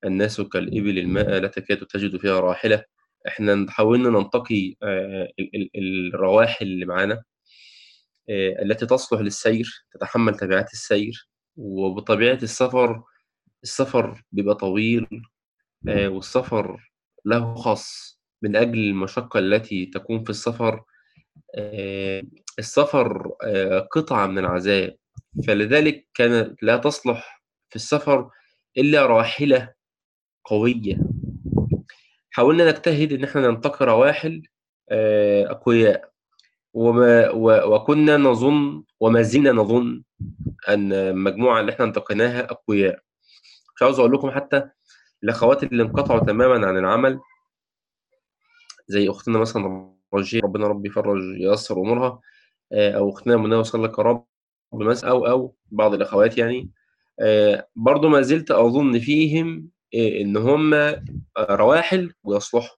الناس كالإبل الماء لا تكاد تجد فيها راحلة إحنا حاولنا ننتقي آه، ال- ال- الرواحل اللي معانا آه، التي تصلح للسير تتحمل تبعات السير وبطبيعة السفر السفر بيبقى طويل آه، والسفر له خاص من أجل المشقة التي تكون في السفر آه، السفر آه، قطعة من العذاب فلذلك كانت لا تصلح في السفر إلا راحلة قوية حاولنا نجتهد إن احنا ننتقي رواحل آه، أقوياء وما و- وكنا نظن وما زلنا نظن أن المجموعة اللي احنا انتقيناها أقوياء مش عاوز أقول لكم حتى الأخوات اللي انقطعوا تماما عن العمل زي أختنا مثلا رجية ربنا ربي يفرج ييسر أمورها آه، أو أختنا منى وصل لك يا رب مثلا أو أو بعض الأخوات يعني آه، برضو ما زلت أظن فيهم آه، إن هم آه، رواحل ويصلحوا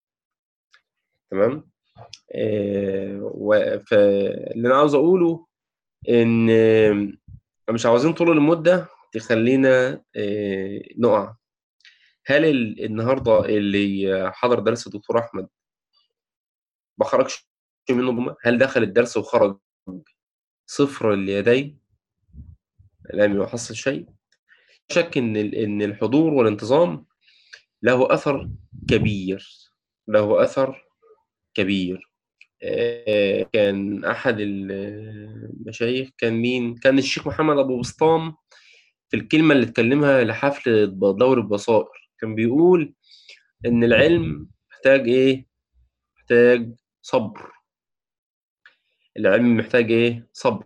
تمام آه، و- فاللي أنا عاوز أقوله إن آه، مش عاوزين طول المدة تخلينا آه، نقع هل ال- النهارده اللي حضر درس الدكتور أحمد ما خرجش منه بما هل دخل الدرس وخرج صفر اليدين لم يحصل شيء شك ان ال- ان الحضور والانتظام له اثر كبير له اثر كبير آه، كان احد المشايخ كان مين كان الشيخ محمد ابو بسطام في الكلمه اللي اتكلمها لحفل دور البصائر كان بيقول ان العلم محتاج ايه محتاج صبر العلم محتاج ايه صبر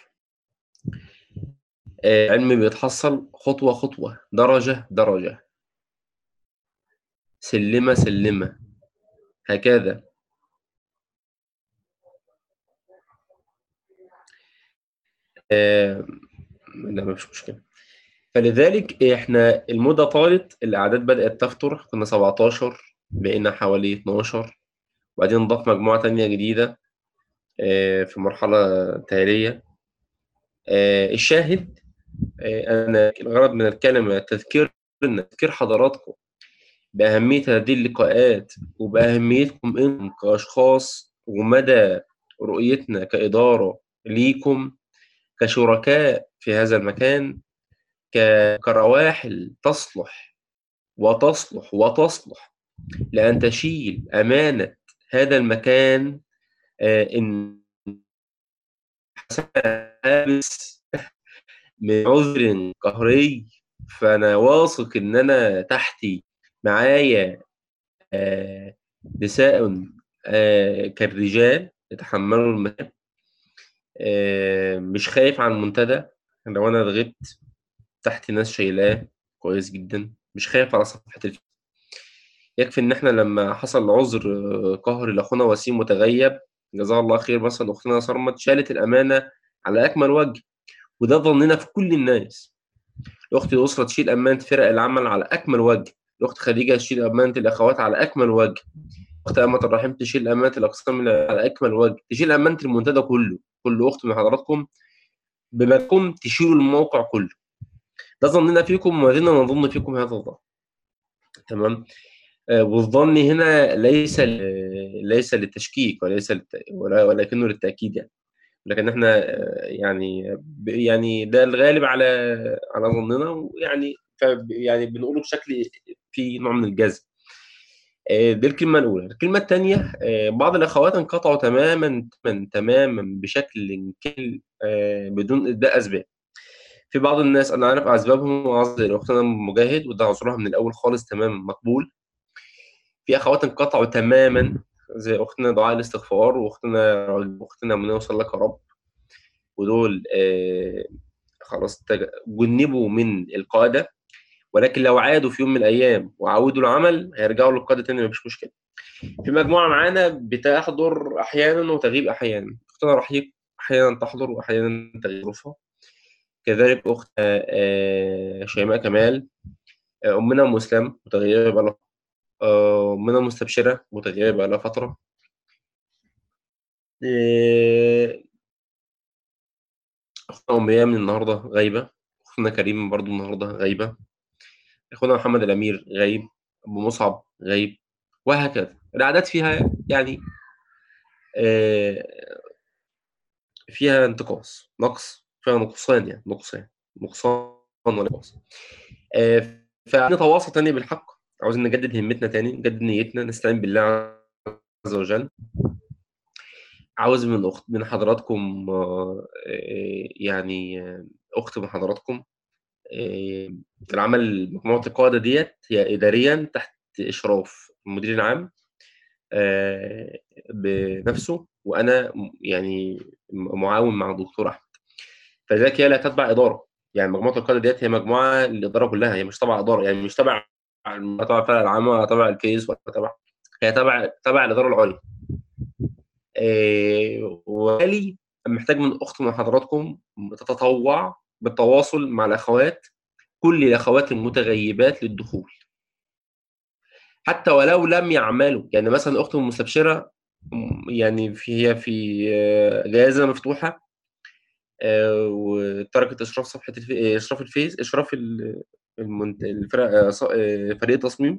آه، العلم بيتحصل خطوه خطوه درجه درجه سلمه سلمه هكذا آه، لا مفيش مشكلة فلذلك احنا المدة طالت الأعداد بدأت تفتر كنا 17 بقينا حوالي 12 وبعدين نضاف مجموعة تانية جديدة آه، في مرحلة تالية آه، الشاهد آه، أنا الغرض من الكلمة تذكير تذكير حضراتكم بأهمية هذه اللقاءات وبأهميتكم أنتم كأشخاص ومدى رؤيتنا كإدارة ليكم كشركاء في هذا المكان ك- كرواحل تصلح وتصلح وتصلح لأن تشيل أمانة هذا المكان آه، إن حابس من عذر قهري فأنا واثق إن أنا تحتي معايا آه، نساء آه، كالرجال يتحملوا المكان آه، مش خايف على المنتدى لو أنا غبت تحت ناس شايلاه كويس جدا مش خايف على صفحة الفيس يكفي إن إحنا لما حصل عذر آه، قهري لأخونا وسيم متغيب جزاه الله خير مثلا أختنا صرمت شالت الأمانة على أكمل وجه وده ظننا في كل الناس أختي أسرة تشيل أمانة فرق العمل على أكمل وجه الأخت خديجة تشيل أمانة الأخوات على أكمل وجه أخت أمة الرحيم تشيل أمانة الأقسام على أكمل وجه تشيل أمانة المنتدى كله كل أخت من حضراتكم بمكم تشيلوا الموقع كله ده ظننا فيكم وما زلنا نظن فيكم هذا الظن تمام آه، والظن هنا ليس ل- ليس للتشكيك وليس للت... ولا- ولكنه للتأكيد يعني لكن احنا آه، يعني ب- يعني ده الغالب على على ظننا ويعني ف يعني بنقوله بشكل في نوع من الجزم آه، دي الكلمة الأولى الكلمة الثانية آه، بعض الأخوات انقطعوا تماما تماما تماما بشكل كامل آه، بدون إبداء أسباب في بعض الناس أنا عارف أسبابهم وعذر أختنا مجاهد وده عذرها من الأول خالص تماما مقبول في اخوات انقطعوا تماما زي اختنا دعاء الاستغفار واختنا واختنا منى وصل لك يا رب ودول آه خلاص تج- جنبوا من القاده ولكن لو عادوا في يوم من الايام وعودوا العمل هيرجعوا للقاده تاني مفيش مشكله في مجموعه معانا بتحضر احيانا وتغيب احيانا اختنا رحيق احيانا تحضر واحيانا تغيب ظروفها كذلك اخت آه، آه، شيماء كمال آه، امنا ام اسلام متغيبه بقى لها آه، أمنا مستبشرة متغيبة بقى لها فترة إيه، أختنا أم من النهاردة غايبة أختنا كريم برضو النهاردة غايبة أخونا محمد الأمير غايب، أبو مصعب غايب، وهكذا. الأعداد فيها يعني آآ فيها انتقاص، نقص، فيها نقصان يعني، نقصان، نقصان ونقص. آآ فنتواصى تاني بالحق، عاوزين نجدد همتنا تاني، نجدد نيتنا، نستعين بالله عز وجل. عاوز من أخت من حضراتكم آآ يعني أخت من حضراتكم آآ العمل مجموعة القادة ديّة هي إداريًا تحت إشراف المدير العام آآ بنفسه، وأنا م يعني م معاون مع الدكتور أحمد. فلذلك هي لا تتبع إدارة، يعني مجموعة القادة ديّة هي مجموعة للإدارة كلّها، هي مش تبع إدارة، يعني مش تبع لا تبع الفرقة العامة ولا تبع الفيس ولا تبع هي تبع تبع الإدارة العُليا. آآ وبالتالي محتاج من أخت من حضراتكم تتطوّع بالتواصل مع الأخوات، كل الأخوات المتغيبات للدخول. حتى ولو لم يعملوا، يعني مثلًا أخت المستبشرة م يعني في هي في جائزة مفتوحة آآ وتركت إشراف صفحة الف إشراف الفيس إشراف ال المنت الفرق ص آآ فريق التصميم.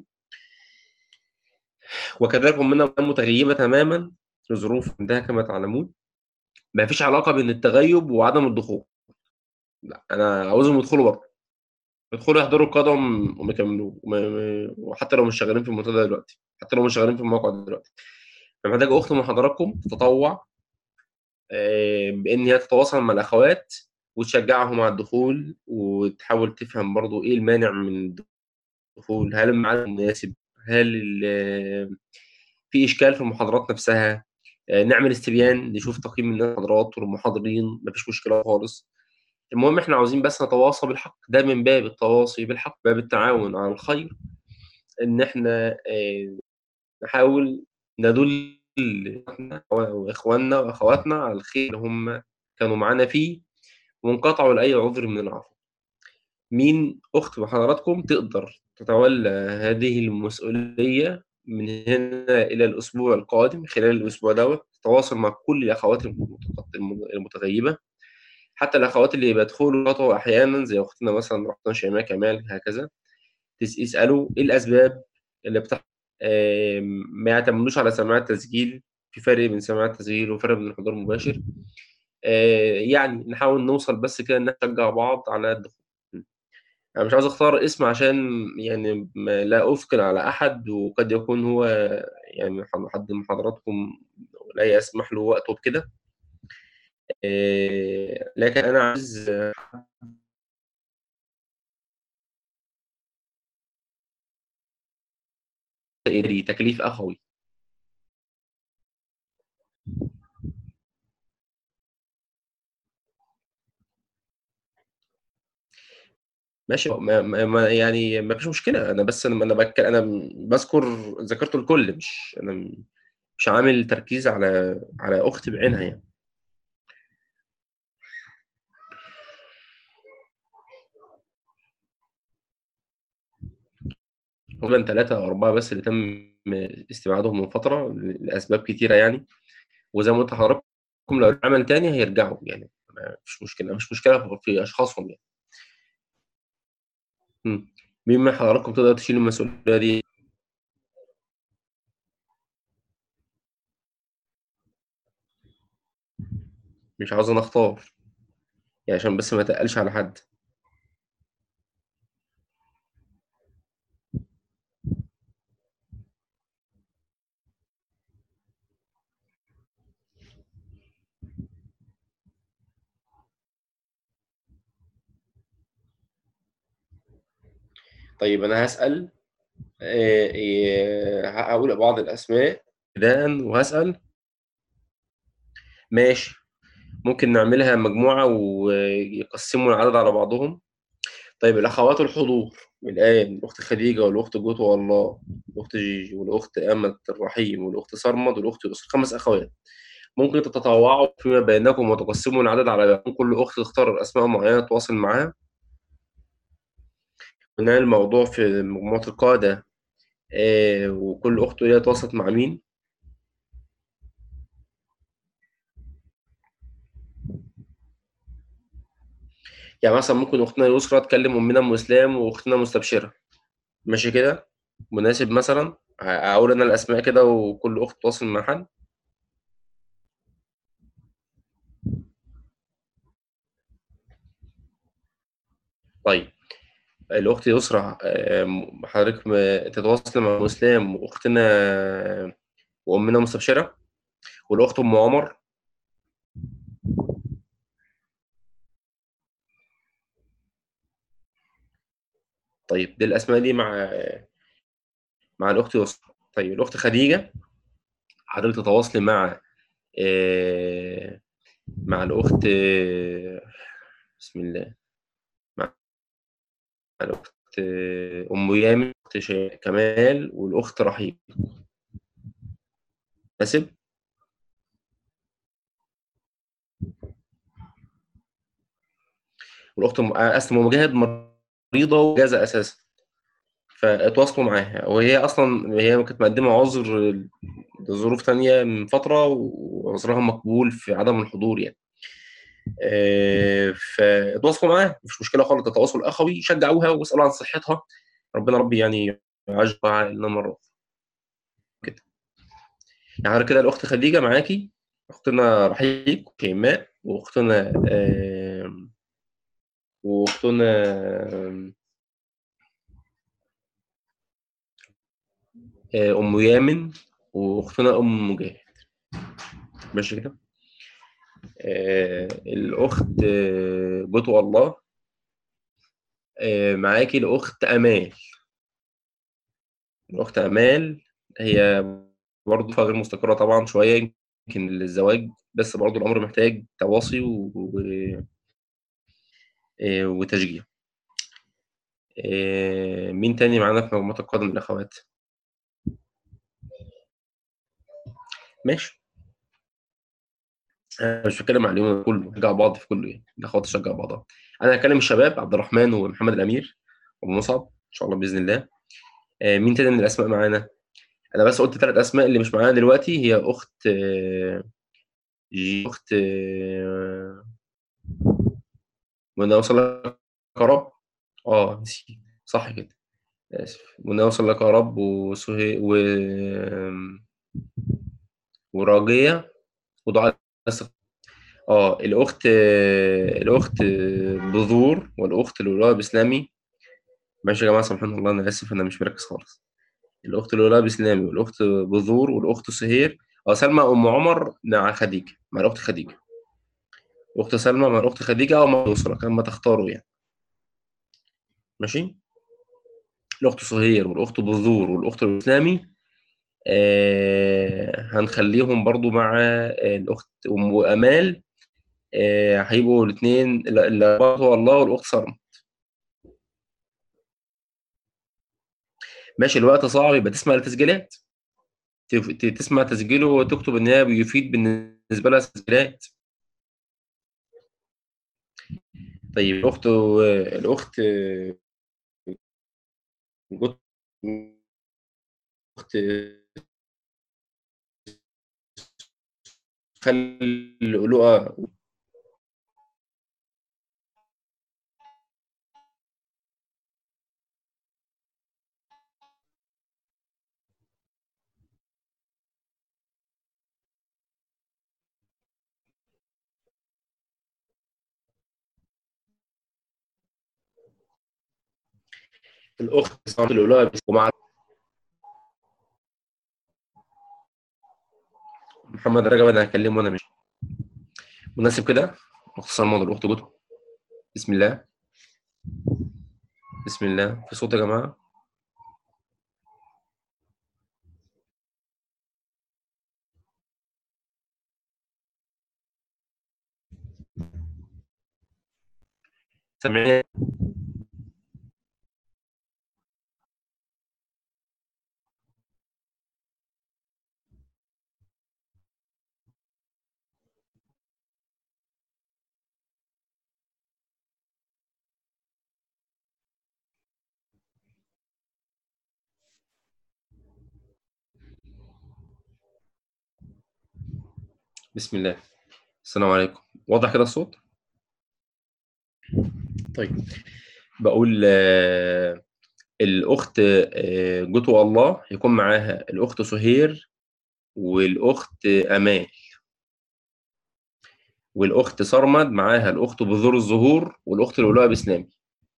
وكذلك أمنا متغيبة تمامًا لظروف عندها كما تعلمون. ما فيش علاقة بين التغيب وعدم الدخول. لأ، أنا عاوزهم يدخلوا برضه. يدخلوا يحضروا القدم وما يكملوش وما ما وحتى لو مش شغالين في المنتدى دلوقتي، حتى لو مش شغالين في الموقع دلوقتي. فمحتاج أخت من حضراتكم تتطوّع آآ بإن هي تتواصل مع الأخوات وتشجعهم على الدخول، وتحاول تفهم برضه إيه المانع من الدخول، هل الميعاد مناسب، هل ال في إشكال في المحاضرات نفسها، آآ نعمل استبيان نشوف تقييم المحاضرات والمحاضرين، ما فيش مشكلة خالص. المهم إحنا عاوزين بس نتواصى بالحق، ده من باب التواصي بالحق، باب التعاون على الخير، إن إحنا آآ نحاول ندُل وإخواننا وأخواتنا على الخير اللي هم كانوا معانا فيه، وانقطعوا لأي عُذر من الأعذار. مين أخت من حضراتكم تقدر تتولى هذه المسؤولية من هنا إلى الأسبوع القادم، خلال الأسبوع دوّة، تتواصل مع كل الأخوات المتق الم المتغيبة، حتى الأخوات اللي بيدخلوا يقاطعوا أحيانًا زي أختنا مثلًا أختنا شيماء كمال هكذا، تس يسألوا إيه الأسباب اللي بتح آآ ما يعتمدوش على سماع التسجيل، في فرق بين سماع التسجيل وفرق بين الحضور المباشر. آآ يعني نحاول نوصل بس كده إن إحنا نشجع بعض على الدخول. إمم. أنا مش عاوز أختار اسم عشان يعني ما لا أثقل على أحد، وقد يكون هو يعني ح حد من حضراتكم لا يسمح له وقته بكده. آآ لكن أنا عايز إداري، تكليف أخوي. ماشي ما ما ما يعني ما فيش مشكلة، أنا بس أنا أنا بك أنا باذكر ذكرت الكل مش أنا م مش عامل تركيز على على أخت بعينها يعني. تقريبًا 3 أو 4 بس اللي تم استبعادهم من فترة ل لأسباب كتيرة يعني، وزي ما قُلت لحضراتكم لو اتعمل تاني هيرجعوا يعني ما فيش مشكلة، مش مشكلة في أشخاصهم يعني. إمم. مين من حضراتكم تقدر تشيل المسؤولية دي؟ مش عاوز أنا أختار. يعني عشان بس ما اتقّلش على حد. طيب أنا هاسأل آآ ي ه هاقول بعض الأسماء ابتداءً وهاسأل ماشي. ممكن نعملها مجموعة ويقسّموا العدد على بعضهم. طيب الأخوات الحضور الآن الأخت خديجة والأخت جوتة والله والأخت جيجي والأخت أمة الرحيم والأخت صرمد والأخت يسرا، 5 أخوات. ممكن تتطوعوا فيما بينكم وتقسّموا العدد على كل أخت تختار أسماء معيّنة تتواصل معاها؟ وننقل الموضوع في مجموعة القادة آآ وكل أخت تقول هي تواصلت مع مين. يعني مثلًا ممكن أختنا يسرا تكلم أمنا أم إسلام وأختنا مستبشرة. ماشي كده مناسب مثلا اقول انا الاسماء كده وكل اخت تواصل مع حد طيب الاخت يسرى آم، حضرتك م- تتواصل مع مسلم واختنا وامنا مستبشره والاخت ام عمر طيب دي الاسماء دي مع مع الاخت يسرى طيب الاخت خديجه حضرتك تتواصلي مع آه، مع الاخت آه، بسم الله مع الاخت آه، ام يامن الاخت شيماء كمال والاخت رحيم مناسب والاخت م- اسماء مجاهد مريضه وجازه اساسا فتواصلوا معاها وهي اصلا هي كانت مقدمه عذر لظروف تانية من فتره وعذرها مقبول في عدم الحضور يعني آه، فتواصلوا معاها مش مشكله خالص ده تواصل اخوي شجعوها واسالوا عن صحتها ربنا ربي يعني يعجبها لنا مره كده يعني كده الاخت خديجه معاكي اختنا رحيق وشيماء واختنا آم، واختنا آم، آه، ام يامن واختنا ام مجاهد ماشي كده آه، الاخت آه، جوتو الله آه، معاكي الاخت امال الاخت امال هي برضه غير مستقره طبعا شويه يمكن للزواج بس برضه الامر محتاج تواصي و... و... آه، وتشجيع آه، مين تاني معانا في مجموعه القادم الاخوات ماشي انا مش بتكلم على اليوم كله نشجع بعض في كله يعني الاخوات تشجع بعضها انا هكلم الشباب عبد الرحمن ومحمد الامير وابو مصعب ان شاء الله باذن الله آه، مين تاني من الاسماء معانا انا بس قلت ثلاث اسماء اللي مش معانا دلوقتي هي اخت آه، جي اخت آه، منى وصل لك يا رب اه نسيت صح كده اسف منى وصل لك يا رب وسهي و وراجية ودعاء السق- اه الاخت الاخت بذور والاخت لؤلؤة بسلامي ماشي يا جماعه سبحان الله انا اسف انا مش مركز خالص الاخت لؤلؤة بسلامي والاخت بذور والاخت سهير اه سلمى ام عمر مع خديجه مع الاخت خديجه الاخت سلمى مع الاخت خديجه او مع يسرا كما تختاروا يعني ماشي الاخت سهير والاخت بذور والاخت الاسلامي آه هنخليهم برضو مع آه الاخت ام امال آه هيبقوا الاثنين اللي هو الله والاخت سلمى ماشي الوقت صعب يبقى تسمع التسجيلات تف- ت- تسمع تسجيله وتكتب ان هي بيفيد بالنسبه لها تسجيلات طيب الاخت الاخت جوت- اخت خل لؤلؤة الاخت صارت لؤلؤة ومع محمد رجب انا هكلمه وانا ماشي مناسب كده مختصر موضوع الاخت جوت بسم الله بسم الله في صوت يا جماعه سامعين بسم الله السلام عليكم واضح كده الصوت طيب بقول آه، الأخت آآ جوتو الله هيكون معاها الأخت سهير والأخت آمال. والأخت سرمد معاها الأخت بذور الزهور والأخت لؤلؤة بسلامي.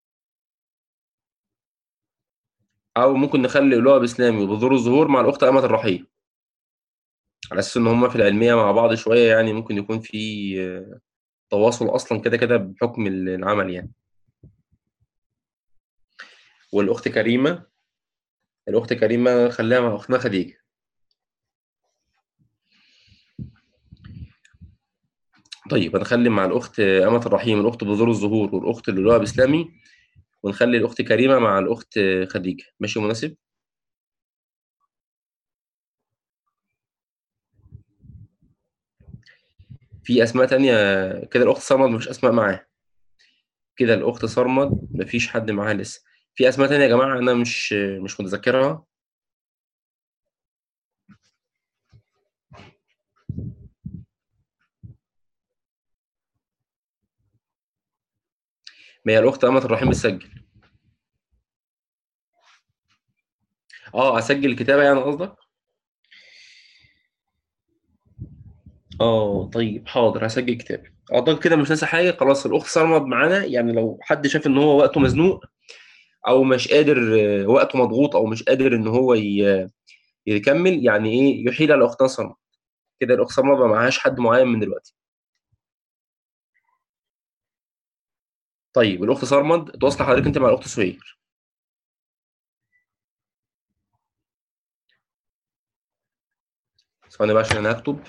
أو ممكن نخلّي لؤلؤة بسلامي وبذور الزهور مع الأخت أمل الرحيم. على أساس إن هُم في العلمية مع بعض شوية يعني ممكن يكون في تواصل أصلًا كده، كده بحكم ال العمل يعني. والأخت كريمة الأخت كريمة خلّيها مع أختنا خديجة. طيب هنخلّي مع الأخت أمة الرحيم الأخت بذور الزهور والأخت لؤلؤة بسلامي، ونخلّي الأخت كريمة مع الأخت خديجة، ماشي مناسب؟ في أسماء تانية كده الأخت سرمد ما فيش أسماء معاها. كده الأخت سرمد ما فيش حد معاها لسه. في أسماء تانية يا جماعة أنا مش مش متذكرها؟ ما هي الأخت أمة الرحيم بتسجّل. آه، أسجّل كتابة يعني قصدك؟ آه، طيب حاضر هاسجّل كتابة. أعتقد كده مش ناسي حاجة، خلاص الأخت سرمد معانا، يعني لو حد شاف إن هو وقته مزنوق أو مش قادر وقته مضغوط أو مش قادر إن هو ي يكمّل، يعني إيه، يُحيل على أختنا سرمد. كده الأخت سرمد ما معاهاش حد معيّن من دلوقتي. طيب الأخت سرمد اتواصلي حضرتِك أنتِ مع الأخت سهير. ثواني بقى عشان أنا هاكتب.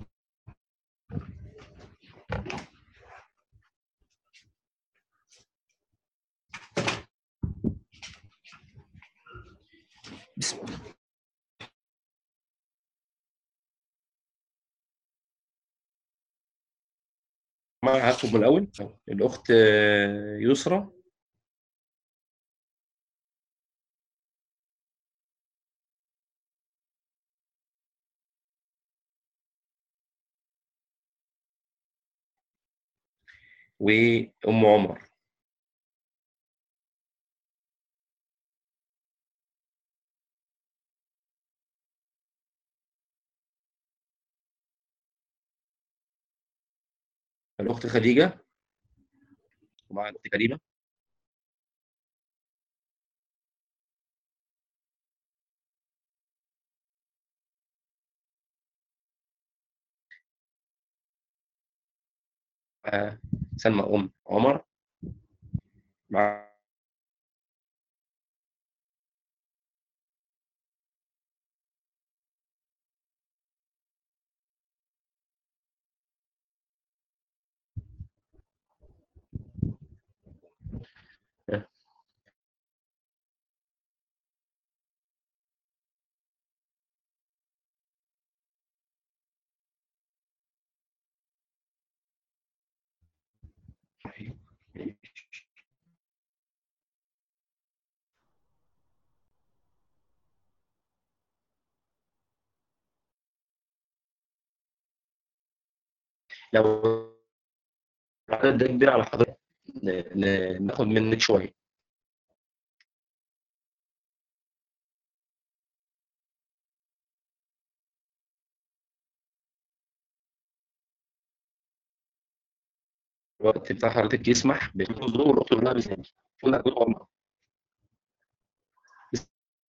بسم الله. ما هاكتب من الأول، الأخت يسرى. وأم عمر. الأخت خديجة. ومعاها الأخت كريمة. آآ سلمى أم عمر. مع آه. لو العدد ده كبير على حضرتِك ن ن ناخد منِّك شوية. الوقت بتاع حضرتِك يسمح بالحضور والأخت لؤلؤة بسلامي. بس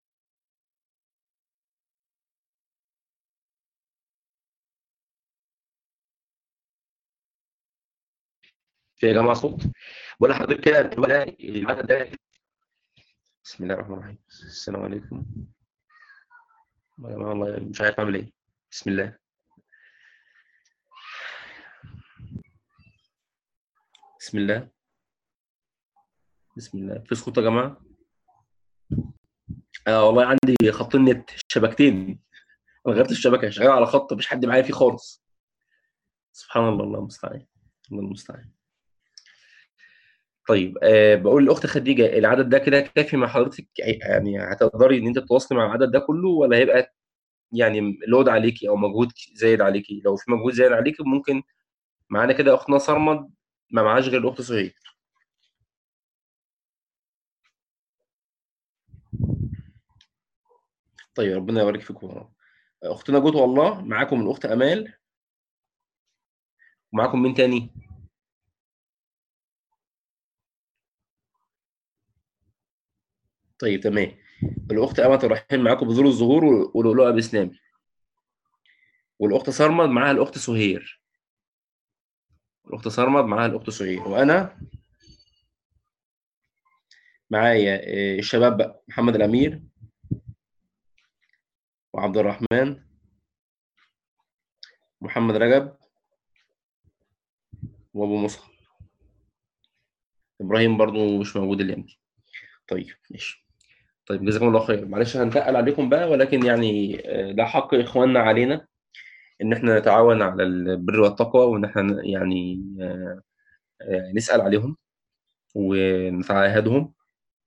في يا جماعة صوت؟ باقول لحضرتِك كده العدد ده بسم الله الرحمن الرحيم. السلام عليكم. والله مش عارف أعمل إيه. بسم الله. بسم الله. بسم الله. في صوت يا جماعة؟ آه والله عندي خطين نت، شبكتين. أنا غيّرت الشبكة، شغال على خط ما فيش حد معايا فيه خالص. سبحان الله، الله المستعان، الله المستعان. طيب آآ باقول للأخت خديجة العدد ده كده كافي مع حضرتِك ع يعني هتقدري إن أنتِ تتواصلي مع العدد ده كلّه والّا هيبقى يعني load عليكِ أو مجهود زايد عليكِ؟ لو في مجهود زايد عليكِ ممكن معانا كده أختنا سرمد ما معاهاش غير الأخت سهير. طيب ربنا يبارك فيكم اختنا جود والله معاكم الاخت امال ومعاكم مين تاني طيب تمام الاخت امل الرحيم معاكم بذور الزهور ولؤلؤه بسنامي والاخت سرمد معاها الاخت سهير الاخت سرمد معاها الاخت سهير وانا معايا آه، الشباب بقى محمد الامير وعبد الرحمن محمد رجب وابو مصعب ابراهيم برضو مش موجود اليوم دي طيب ماشي طيب جزاكم الله خير معلش هنتقل عليكم بقى ولكن يعني آه، ده حق اخواننا علينا ان احنا نتعاون على البر والتقوى وان احنا يعني آه، آه، نسال عليهم ونتعاهدهم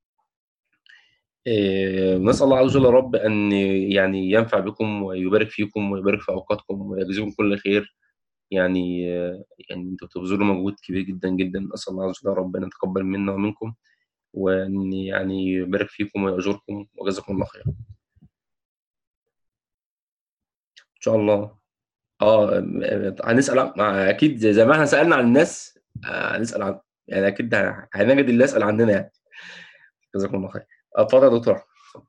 نسال الله عز وجل رب ان يعني ينفع بكم ويبارك فيكم ويبارك في اوقاتكم ويجزيكم كل خير يعني يعني انتوا بتبذلوا مجهود كبير جدا جدا اسال الله عز وجل ربنا يتقبل منا ومنكم وان يعني يبارك فيكم ويأجركم وجزاكم الله خير ان شاء الله اه هنسال اكيد زي ما احنا سالنا عن الناس آه، هنسال عن يعني اكيد هنجد اللي يسال عننا يعني جزاكم الله خير اتفضل يا دكتور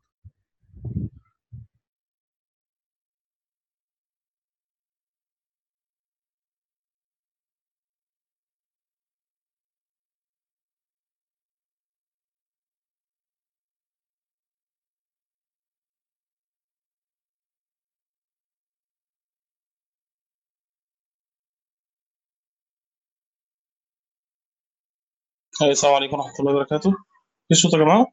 السلام عليكم ورحمة الله وبركاته في صوت يا جماعة؟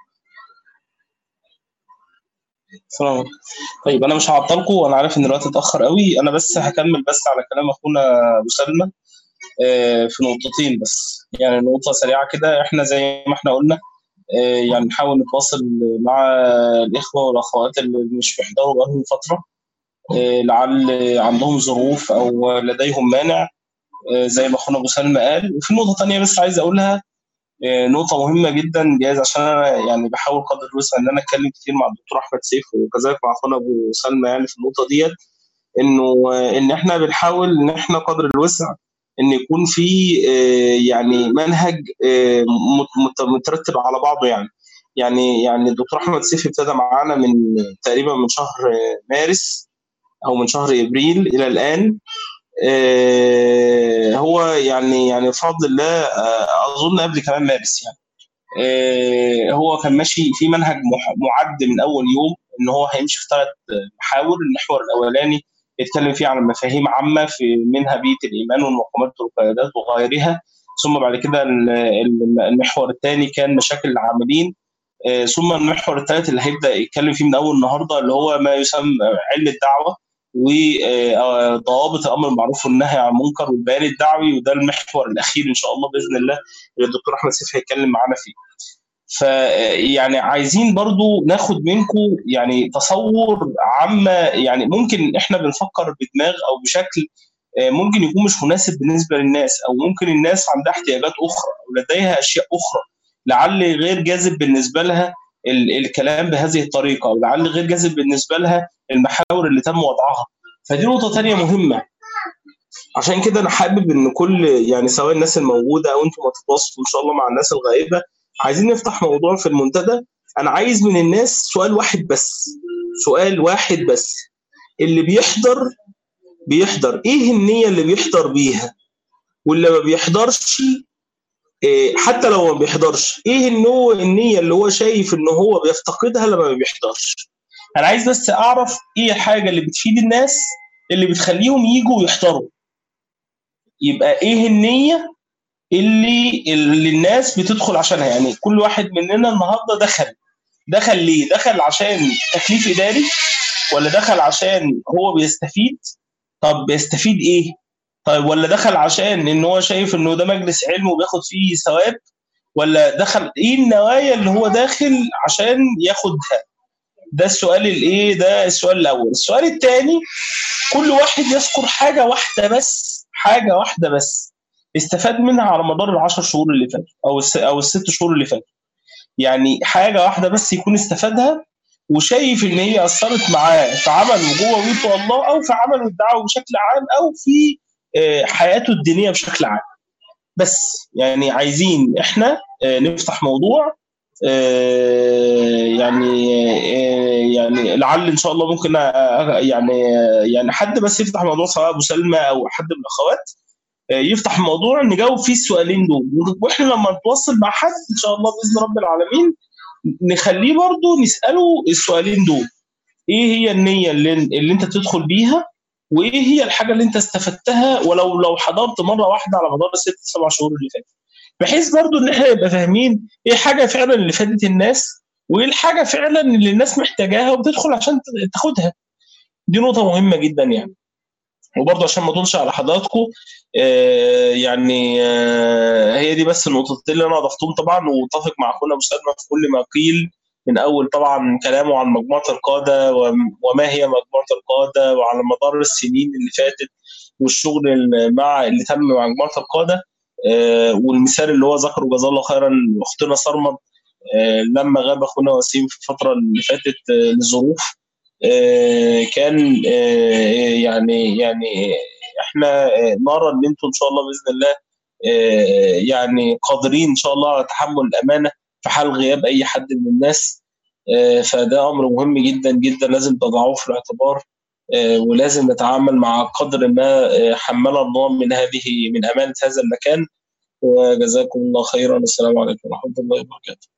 السلام عليكم طيب أنا مش هعطلكم وأنا عارف إن الوقت اتأخر قوي أنا بس هكمل بس على كلام أخونا أبو سلمى آه، في نقطتين بس يعني نقطة سريعة كده إحنا زي ما إحنا قلنا آه، يعني نحاول نتواصل مع الإخوة والأخوات اللي مش بيحضروا بقالهم فترة آه، لعل عندهم ظروف أو لديهم مانع زي ما اخونا ابو سلمى قال وفي نقطه ثانيه بس عايز اقولها آه، نقطة مهمة جدا جايز عشان أنا يعني بحاول قدر الوسع إن أنا أتكلم كتير مع الدكتور أحمد سيف وكذلك مع أخونا أبو سلمى يعني في النقطة ديت إنه آه، إن إحنا بنحاول إن إحنا قدر الوسع إن يكون في آه، يعني منهج مترتب على بعضه يعني يعني يعني الدكتور أحمد سيف ابتدى معانا من تقريبا من شهر مارس أو من شهر إبريل إلى الآن آه، هو يعني يعني بفضل الله آه، اظن قبل كمان مارس يعني آه، هو كان ماشي في منهج معد من اول يوم ان هو هيمشي في ثلاث محاور المحور الاولاني يتكلم فيه عن مفاهيم عامه في منها بيئه الايمان والمقامات والقيادات وغيرها ثم بعد كده المحور الثاني كان مشاكل العاملين ثم المحور الثالث اللي هيبدا يتكلم فيه من اول النهارده اللي هو ما يسمى علم الدعوه وضوابط الامر بالمعروف والنهي عن المنكر والبيان الدعوي وده المحور الاخير ان شاء الله باذن الله اللي الدكتور احمد سيف هيتكلم معانا فيه. فيعني عايزين برضو ناخد منكم يعني تصور عامه يعني ممكن احنا بنفكر بدماغ او بشكل آه، ممكن يكون مش مناسب بالنسبه للناس او ممكن الناس عندها احتياجات اخرى او لديها اشياء اخرى لعل غير جاذب بالنسبه لها الكلام بهذه الطريقه او لعل غير جاذب بالنسبه لها المحاور اللي تم وضعها فدي نقطه ثانيه مهمه عشان كده انا حابب ان كل يعني سواء الناس الموجوده او انتم تتواصلوا ان شاء الله مع الناس الغائبه عايزين نفتح موضوع في المنتدى انا عايز من الناس سؤال واحد بس سؤال واحد بس اللي بيحضر بيحضر ايه النيه اللي بيحضر بيها واللي ما بيحضرش إيه حتى لو ما بيحضرش ايه النوع النيه اللي هو شايف ان هو بيفتقدها لما ما بيحضرش انا عايز بس اعرف ايه الحاجه اللي بتفيد الناس اللي بتخليهم يجوا ويحضروا يبقى ايه النيه اللي اللي الناس بتدخل عشانها يعني كل واحد مننا النهارده دخل دخل ليه دخل عشان تكليف اداري ولا دخل عشان هو بيستفيد طب بيستفيد ايه طيب ولا دخل عشان ان هو شايف انه ده مجلس علم وبياخد فيه ثواب ولا دخل ايه النوايا اللي هو داخل عشان ياخدها ده السؤال الايه ده السؤال الاول السؤال الثاني كل واحد يذكر حاجه واحده بس حاجه واحده بس استفاد منها على مدار العشر شهور اللي فاتوا او او الست شهور اللي فاتوا يعني حاجه واحده بس يكون استفادها وشايف ان هي اثرت معاه في عمله جوه بيته الله او في عمله الدعوه بشكل عام او في حياته الدينيه بشكل عام بس يعني عايزين احنا نفتح موضوع يعني يعني لعل ان شاء الله ممكن يعني يعني حد بس يفتح موضوع سواء ابو سلمى او حد من الاخوات يفتح الموضوع نجاوب فيه السؤالين دول واحنا لما نتواصل مع حد ان شاء الله باذن رب العالمين نخليه برضه نساله السؤالين دول ايه هي النيه اللي, اللي انت تدخل بيها وايه هي الحاجه اللي انت استفدتها ولو لو حضرت مره واحده على مدار الست سبع شهور اللي فاتت بحيث برضو ان احنا نبقى فاهمين ايه حاجه فعلا اللي فادت الناس وايه الحاجه فعلا اللي الناس محتاجاها وبتدخل عشان تاخدها دي نقطه مهمه جدا يعني وبرضه عشان ما اطولش على حضراتكم آه يعني آه هي دي بس النقطتين اللي انا اضفتهم طبعا واتفق مع اخونا ابو سلمى في كل ما قيل من اول طبعا كلامه عن مجموعه القاده وما هي مجموعه القاده وعلى مدار السنين اللي فاتت والشغل مع اللي تم مع مجموعه القاده آه والمثال اللي هو ذكره جزاه الله خيرا اختنا صرمد آه لما غاب اخونا وسيم في الفتره اللي فاتت آه لظروف كان يعني يعني احنا نرى ان انتم ان شاء الله باذن الله يعني قادرين ان شاء الله على تحمل الامانه في حال غياب اي حد من الناس فده امر مهم جدا جدا لازم تضعوه في الاعتبار ولازم نتعامل مع قدر ما حمل الله من هذه من امانه هذا المكان وجزاكم الله خيرا والسلام عليكم ورحمه الله وبركاته